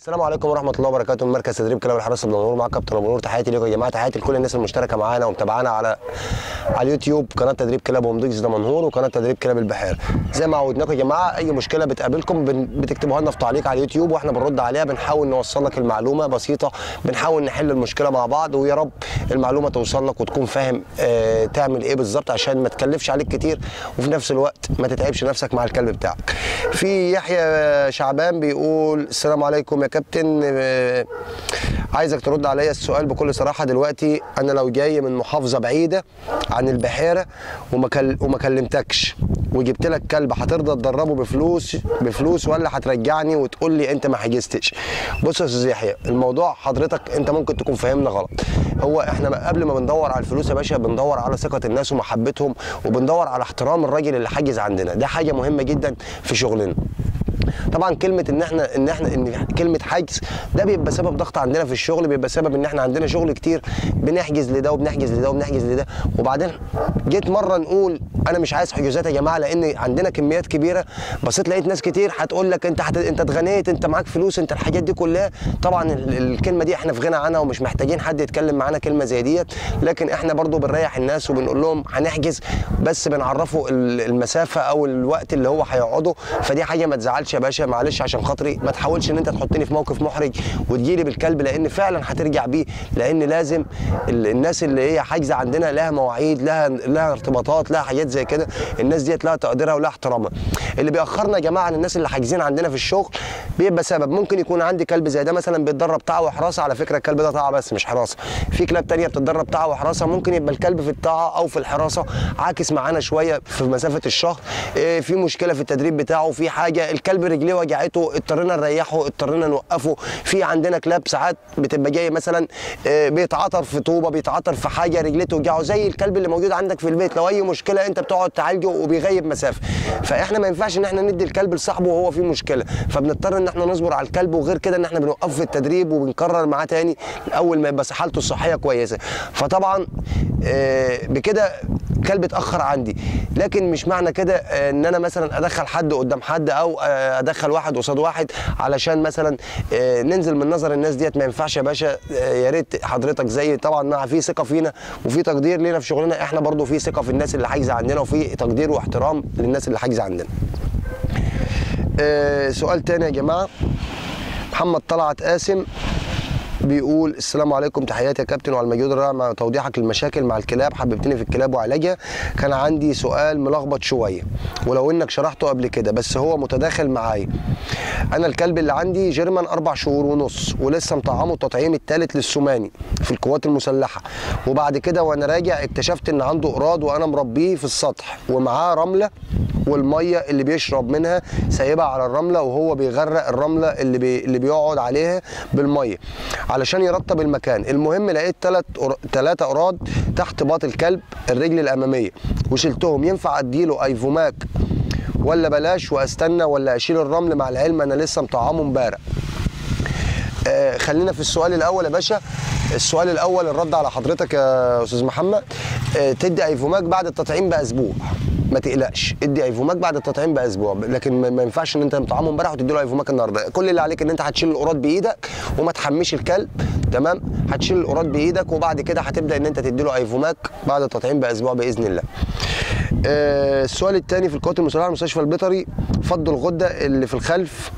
السلام عليكم ورحمه الله وبركاته من مركز تدريب كلاب الحراسه بن مع كابتن ابو نور تحياتي لكم يا جماعه تحياتي لكل الناس المشتركه معانا ومتابعانا على على اليوتيوب قناه تدريب كلاب ومضيق دمنهور وقناه تدريب كلاب البحير زي ما عودناكم يا جماعه اي مشكله بتقابلكم بن- بتكتبوها لنا في تعليق على اليوتيوب واحنا بنرد عليها بنحاول نوصل لك المعلومه بسيطه بنحاول نحل المشكله مع بعض ويا رب المعلومه توصل لك وتكون فاهم آه تعمل ايه بالظبط عشان ما تكلفش عليك كتير وفي نفس الوقت ما تتعبش نفسك مع الكلب بتاعك في يحيى شعبان بيقول السلام عليكم يا كابتن آه، عايزك ترد عليا السؤال بكل صراحه دلوقتي انا لو جاي من محافظه بعيده عن البحيره وما كل- وما كلمتكش وجبت لك كلب هترضى تدربه بفلوس بفلوس ولا هترجعني وتقول لي انت ما حجزتش بص يا استاذ يحيى الموضوع حضرتك انت ممكن تكون فاهمنا غلط هو احنا قبل ما بندور على الفلوس يا باشا بندور على ثقه الناس ومحبتهم وبندور على احترام الراجل اللي حاجز عندنا ده حاجه مهمه جدا في شغلنا طبعا كلمه ان احنا ان احنا ان كلمه حجز ده بيبقى سبب ضغط عندنا في الشغل بيبقى سبب ان احنا عندنا شغل كتير بنحجز لده وبنحجز لده وبنحجز لده وبعدين جيت مره نقول انا مش عايز حجوزات يا جماعه لان عندنا كميات كبيره بصيت لقيت ناس كتير هتقول لك انت حت... انت اتغنيت انت معاك فلوس انت الحاجات دي كلها طبعا ال- الكلمه دي احنا في غنى عنها ومش محتاجين حد يتكلم معانا كلمه زي ديت لكن احنا برضو بنريح الناس وبنقول لهم هنحجز بس بنعرفه ال- المسافه او الوقت اللي هو هيقعده فدي حاجه ما تزعلش يا باشا معلش عشان خاطري ما تحاولش ان انت تحطني في موقف محرج وتجيلي بالكلب لان فعلا هترجع بيه لان لازم ال- الناس اللي هي حاجزه عندنا لها مواعيد لها لها ارتباطات لها حاجات زي كده الناس ديت لها تقديرها ولها احترامها اللي بيأخرنا يا جماعه عن الناس اللي حاجزين عندنا في الشغل بيبقى سبب ممكن يكون عندي كلب زي ده مثلا بيتدرب طاعه وحراسه على فكره الكلب ده طاعه بس مش حراسه في كلاب تانية بتتدرب طاعه وحراسه ممكن يبقى الكلب في الطاعه او في الحراسه عاكس معانا شويه في مسافه الشهر إيه، في مشكله في التدريب بتاعه في حاجه الكلب رجليه وجعته اضطرينا نريحه اضطرينا نوقفه في عندنا كلاب ساعات بتبقى جاي مثلا إيه، بيتعطر في طوبه بيتعطر في حاجه رجليه توجعه زي الكلب اللي موجود عندك في البيت لو اي مشكله انت بتقعد تعالجه وبيغيب مسافه فاحنا ما ينفعش ان احنا ندي الكلب لصاحبه وهو فيه مشكله فبنضطر ان احنا نصبر على الكلب وغير كده ان احنا بنوقفه في التدريب وبنكرر معاه تاني اول ما يبقى حالته الصحيه كويسه فطبعا آه، بكده كلب اتاخر عندي لكن مش معنى كده آه، ان انا مثلا ادخل حد قدام حد او آه، ادخل واحد قصاد واحد علشان مثلا آه، ننزل من نظر الناس ديت ما ينفعش يا باشا آه، يا ريت حضرتك زي طبعا مع في ثقه فينا وفي تقدير لينا في شغلنا احنا برضو في ثقه في الناس اللي حاجزه عندنا وفي تقدير واحترام للناس اللي حاجزه عندنا آه، سؤال تاني يا جماعه محمد طلعت قاسم بيقول السلام عليكم تحياتي يا كابتن وعلى المجهود الرائع مع توضيحك للمشاكل مع الكلاب حببتني في الكلاب وعلاجها كان عندي سؤال ملخبط شويه ولو انك شرحته قبل كده بس هو متداخل معايا انا الكلب اللي عندي جيرمان اربع شهور ونص ولسه مطعمه التطعيم الثالث للسماني في القوات المسلحه وبعد كده وانا راجع اكتشفت ان عنده اقراض وانا مربيه في السطح ومعاه رمله والميه اللي بيشرب منها سايبها على الرمله وهو بيغرق الرمله اللي بي اللي بيقعد عليها بالميه علشان يرطب المكان المهم لقيت ثلاث ثلاثه اقراض تحت باط الكلب الرجل الاماميه وشلتهم ينفع اديله ايفوماك ولا بلاش واستنى ولا اشيل الرمل مع العلم انا لسه مطعمه امبارح آه، خلينا في السؤال الاول يا باشا السؤال الاول الرد على حضرتك يا استاذ محمد آه، تدي ايفوماك بعد التطعيم باسبوع ما تقلقش ادي ايفوماك بعد التطعيم باسبوع لكن ما ما ينفعش ان انت مطعمه امبارح وتدي له ايفوماك النهارده كل اللي عليك ان انت هتشيل القراط بايدك وما تحميش الكلب تمام هتشيل القراط بايدك وبعد كده هتبدا ان انت تدي له ايفوماك بعد التطعيم باسبوع باذن الله آه، السؤال الثاني في القوات المسلحه المستشفى البيطري فض الغده اللي في الخلف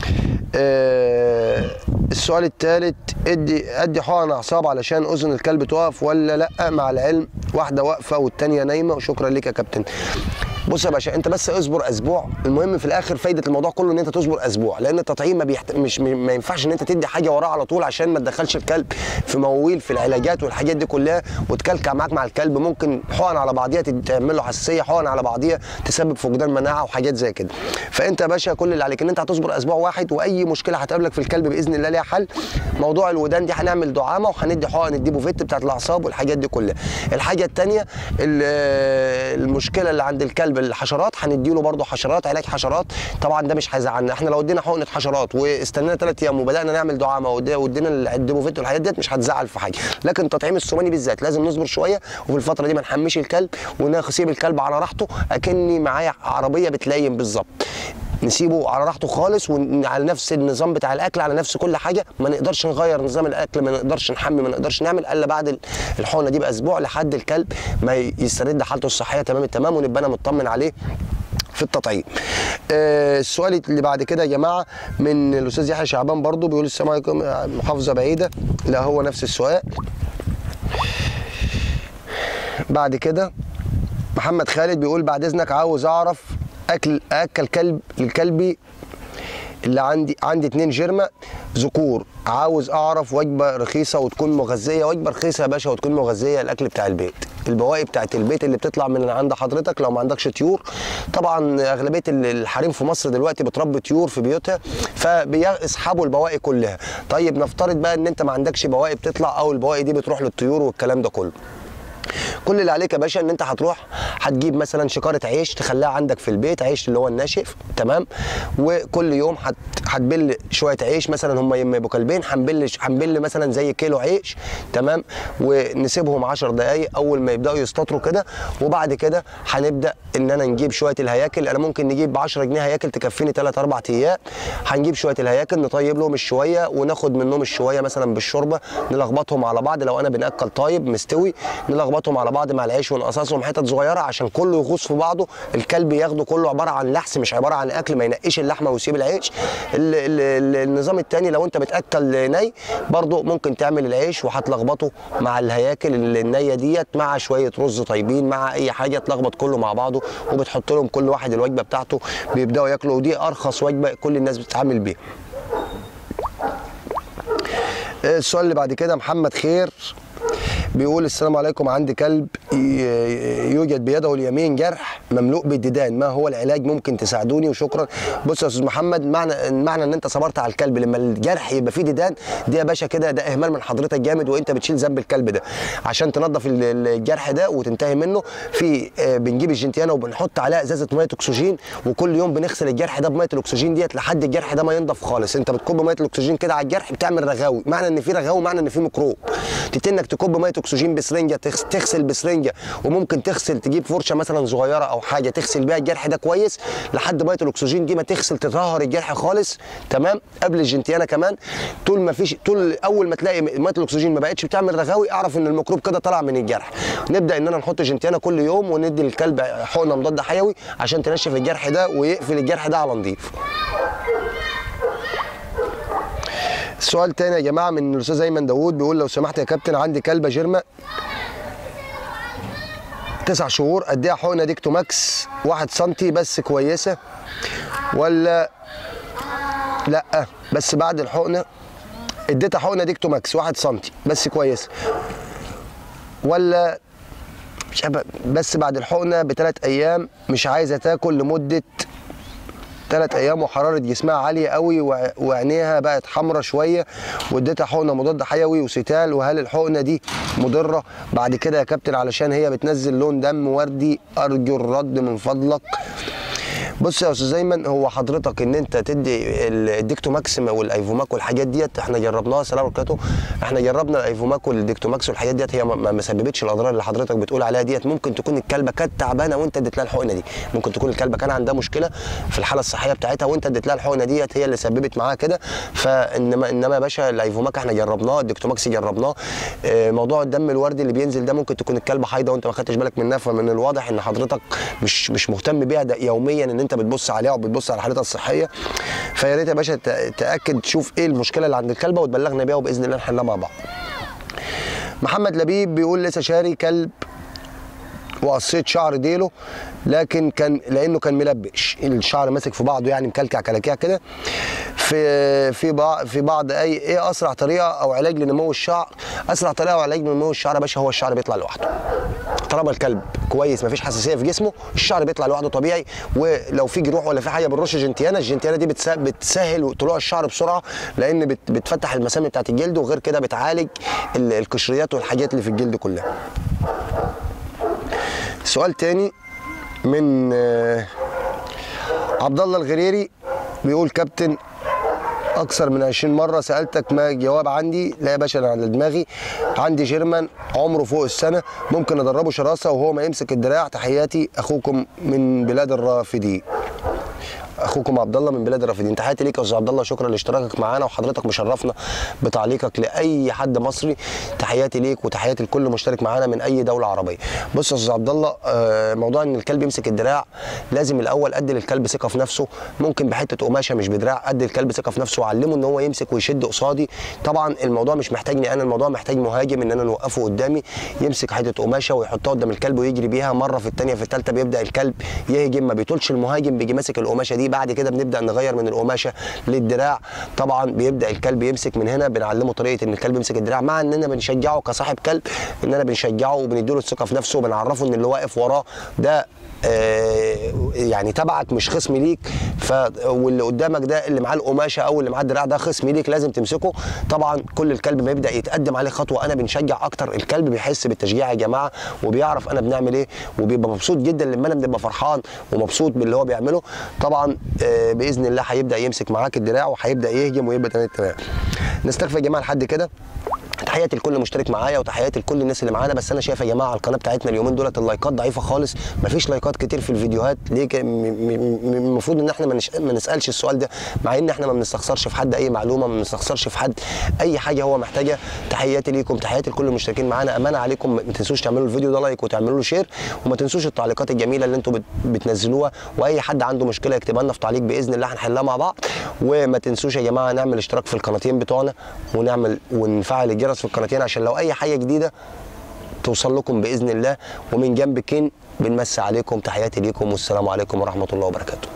آه، السؤال الثالث ادي ادي حقن اعصاب علشان اذن الكلب تقف ولا لا مع العلم واحده واقفه والثانيه نايمه وشكرا ليك يا كابتن بص يا باشا انت بس اصبر اسبوع المهم في الاخر فايده الموضوع كله ان انت تصبر اسبوع لان التطعيم ما, بيحت... مش ما ينفعش ان انت تدي حاجه وراه على طول عشان ما تدخلش الكلب في مواويل في العلاجات والحاجات دي كلها وتكلكع معاك مع الكلب ممكن حقن على بعضيها تعمل له حساسيه حقن على بعضيها تسبب فقدان مناعه وحاجات زي كده فانت يا باشا كل اللي عليك ان انت هتصبر اسبوع واحد واي مشكله هتقابلك في الكلب باذن الله ليها حل موضوع الودان دي هنعمل دعامه وهندي حقن الديبوفيت بتاعت الاعصاب والحاجات دي كلها الحاجه الثانيه المشكله اللي عند الكلب الحشرات هنديله برضه حشرات علاج حشرات طبعا ده مش هيزعلنا احنا لو ادينا حقنه حشرات واستنينا ثلاث ايام وبدانا نعمل دعامه وادي- وادينا الديبوفيت والحاجات ديت مش هتزعل في حاجه لكن تطعيم السماني بالذات لازم نصبر شويه وفي الفتره دي ما نحميش الكلب ونسيب الكلب على راحته اكني معايا عربيه بتلين بالظبط نسيبه على راحته خالص وعلى نفس النظام بتاع الاكل على نفس كل حاجه ما نقدرش نغير نظام الاكل ما نقدرش نحمي ما نقدرش نعمل الا بعد الحقنه دي باسبوع لحد الكلب ما يسترد حالته الصحيه تمام التمام ونبقى انا مطمن عليه في التطعيم. آه السؤال اللي بعد كده يا جماعه من الاستاذ يحيى شعبان برضو بيقول السلام عليكم محافظه بعيده لا هو نفس السؤال. بعد كده محمد خالد بيقول بعد اذنك عاوز اعرف اكل اكل كلب لكلبي اللي عندي عندي اتنين جيرما ذكور عاوز اعرف وجبه رخيصه وتكون مغذيه وجبه رخيصه يا باشا وتكون مغذيه الاكل بتاع البيت البواقي بتاعت البيت اللي بتطلع من عند حضرتك لو ما عندكش طيور طبعا اغلبيه الحريم في مصر دلوقتي بتربي طيور في بيوتها فبيسحبوا البواقي كلها طيب نفترض بقى ان انت ما عندكش بواقي بتطلع او البواقي دي بتروح للطيور والكلام ده كله كل اللي عليك يا باشا ان انت هتروح هتجيب مثلا شكاره عيش تخليها عندك في البيت عيش اللي هو الناشف تمام وكل يوم هت هتبل شويه عيش مثلا هم يما يبقوا كلبين هنبل هنبل مثلا زي كيلو عيش تمام ونسيبهم 10 دقائق اول ما يبداوا يستطروا كده وبعد كده هنبدا ان انا نجيب شويه الهياكل انا ممكن نجيب ب 10 جنيه هياكل تكفيني 3 4 ايام هنجيب شويه الهياكل نطيب لهم الشويه وناخد منهم الشويه مثلا بالشوربه نلخبطهم على بعض لو انا بناكل طيب مستوي نلخبطهم على بعض مع العيش ونقصصهم حتت صغيره عشان كله يغوص في بعضه الكلب ياخده كله عباره عن لحس مش عباره عن اكل ما ينقيش اللحمه ويسيب العيش ال ال ال النظام الثاني لو انت بتاكل ني برضو ممكن تعمل العيش وهتلخبطه مع الهياكل النيه ديت مع شويه رز طيبين مع اي حاجه تلخبط كله مع بعضه وبتحط لهم كل واحد الوجبه بتاعته بيبداوا ياكلوا ودي ارخص وجبه كل الناس بتتعامل بيها السؤال اللي بعد كده محمد خير بيقول السلام عليكم عندي كلب يوجد بيده اليمين جرح مملوء بالديدان ما هو العلاج ممكن تساعدوني وشكرا بص يا استاذ محمد معنى معنى ان انت صبرت على الكلب لما الجرح يبقى فيه ديدان دي يا باشا كده ده اهمال من حضرتك جامد وانت بتشيل ذنب الكلب ده عشان تنظف الجرح ده وتنتهي منه في بنجيب الجنتيانا وبنحط عليها ازازه ميه اكسجين وكل يوم بنغسل الجرح ده بميه الاكسجين ديت لحد الجرح ده ما ينضف خالص انت بتكب ميه الاكسجين كده على الجرح بتعمل رغاوي معنى ان في رغاوي معنى ان في ميكروب تبتدي انك تكب ميه اكسجين بسرنجه تغسل بسرنجه وممكن تغسل تجيب فرشه مثلا صغيره او حاجه تغسل بيها الجرح ده كويس لحد ميه الاكسجين دي ما تغسل تطهر الجرح خالص تمام قبل الجنتيانا كمان طول ما فيش طول اول ما تلاقي ميه الاكسجين ما بقتش بتعمل رغاوي اعرف ان الميكروب كده طلع من الجرح نبدا اننا نحط جنتيانا كل يوم وندي للكلب حقنه مضاد حيوي عشان تنشف الجرح ده ويقفل الجرح ده على نظيف سؤال تاني يا جماعه من الاستاذ ايمن داوود بيقول لو سمحت يا كابتن عندي كلبه جيرما تسع شهور اديها حقنه ديكتو ماكس واحد سنتي بس كويسه ولا لا بس بعد الحقنه اديتها حقنه ديكتو ماكس واحد سنتي بس كويسه ولا مش بس بعد الحقنه بثلاث ايام مش عايزه تاكل لمده ثلاث ايام وحراره جسمها عاليه قوي وعينيها بقت حمراء شويه واديتها حقنه مضاد حيوي وستال وهل الحقنه دي مضره بعد كده يا كابتن علشان هي بتنزل لون دم وردي ارجو الرد من فضلك بص يا استاذ ايمن هو حضرتك ان انت تدي الديكتوماكس والايفوماك والحاجات ديت احنا جربناها سلام عليكم احنا جربنا الايفوماك والديكتوماكس والحاجات ديت هي ما سببتش الاضرار اللي حضرتك بتقول عليها ديت ممكن تكون الكلبه كانت تعبانه وانت اديت لها الحقنه دي ممكن تكون الكلبه كان عندها مشكله في الحاله الصحيه بتاعتها وانت اديت لها الحقنه ديت هي اللي سببت معاها كده فانما انما يا باشا الايفوماك احنا جربناه الديكتوماكس جربناه اه موضوع الدم الوردي اللي بينزل ده ممكن تكون الكلبه حايضه وانت ما خدتش بالك منها فمن الواضح ان حضرتك مش مش مهتم بيها يوميا ان انت بتبص عليها بتبص على حالتها الصحيه فيا ريت يا باشا تاكد تشوف ايه المشكله اللي عند الكلبه وتبلغنا بيها وباذن الله نحلها مع بعض. محمد لبيب بيقول لسه شاري كلب وقصيت شعر ديله لكن كان لانه كان ملبش الشعر ماسك في بعضه يعني مكلكع كلاكيع كده في في بعض في بعض اي ايه اسرع طريقه او علاج لنمو الشعر اسرع طريقه او علاج لنمو الشعر يا باشا هو الشعر بيطلع لوحده طالما الكلب كويس مفيش حساسيه في جسمه الشعر بيطلع لوحده طبيعي ولو في جروح ولا في حاجه بنرش جنتيانا الجنتيانا دي بتسهل طلوع الشعر بسرعه لان بتفتح المسام بتاعت الجلد وغير كده بتعالج القشريات والحاجات اللي في الجلد كلها سؤال تاني من عبد الله الغريري بيقول كابتن اكثر من 20 مره سالتك ما جواب عندي لا يا باشا انا على دماغي عندي جيرمان عمره فوق السنه ممكن ادربه شراسه وهو ما يمسك الدراع تحياتي اخوكم من بلاد الرافدين اخوكم عبد الله من بلاد الرافدين تحياتي ليك يا استاذ عبد الله شكرا لاشتراكك معانا وحضرتك مشرفنا بتعليقك لاي حد مصري تحياتي ليك وتحياتي لكل مشترك معانا من اي دوله عربيه بص يا استاذ عبد الله آه، موضوع ان الكلب يمسك الدراع لازم الاول ادي للكلب ثقه في نفسه ممكن بحته قماشه مش بدراع ادي الكلب ثقه في نفسه وعلمه ان هو يمسك ويشد قصادي طبعا الموضوع مش محتاجني انا الموضوع محتاج مهاجم ان انا نوقفه قدامي يمسك حته قماشه ويحطها قدام الكلب ويجري بيها مره في الثانيه في الثالثه بيبدا الكلب يهجم ما بيطولش المهاجم بيجي ماسك القماشه دي بعد كده بنبدا نغير من القماشه للدراع طبعا بيبدا الكلب يمسك من هنا بنعلمه طريقه ان الكلب يمسك الدراع مع اننا بنشجعه كصاحب كلب اننا بنشجعه وبنديله الثقه في نفسه وبنعرفه ان اللي واقف وراه ده آه، يعني تبعك مش خصم ليك ف واللي قدامك ده اللي معاه القماشه او اللي معاه الدراع ده خصم ليك لازم تمسكه طبعا كل الكلب ما يبدا يتقدم عليه خطوه انا بنشجع اكتر الكلب بيحس بالتشجيع يا جماعه وبيعرف انا بنعمل ايه وبيبقى مبسوط جدا لما انا بنبقى فرحان ومبسوط باللي هو بيعمله طبعا آه، باذن الله هيبدا يمسك معاك الدراع وهيبدا يهجم ويبقى تمام تمام نستغفر يا جماعه لحد كده تحياتي لكل مشترك معايا وتحياتي لكل الناس اللي معانا بس انا شايف يا جماعه على القناه بتاعتنا اليومين دولت اللايكات ضعيفه خالص مفيش لايكات كتير في الفيديوهات ليه ك- م- م- م- المفروض ان احنا ما نش- ما نسالش السؤال ده مع ان احنا ما بنستخسرش في حد اي معلومه ما بنستخسرش في حد اي حاجه هو محتاجها تحياتي ليكم تحياتي لكل المشتركين معانا امانه عليكم ما تنسوش تعملوا الفيديو ده لايك وتعملوا له شير وما تنسوش التعليقات الجميله اللي انتم بت- بتنزلوها واي حد عنده مشكله يكتبها لنا في تعليق باذن الله هنحلها مع بعض وما تنسوش يا جماعه نعمل اشتراك في القناتين بتوعنا ونعمل ونفعل الجرس في القناتين عشان لو اي حاجه جديده توصل لكم باذن الله ومن جنب كين بنمسي عليكم تحياتي ليكم والسلام عليكم ورحمه الله وبركاته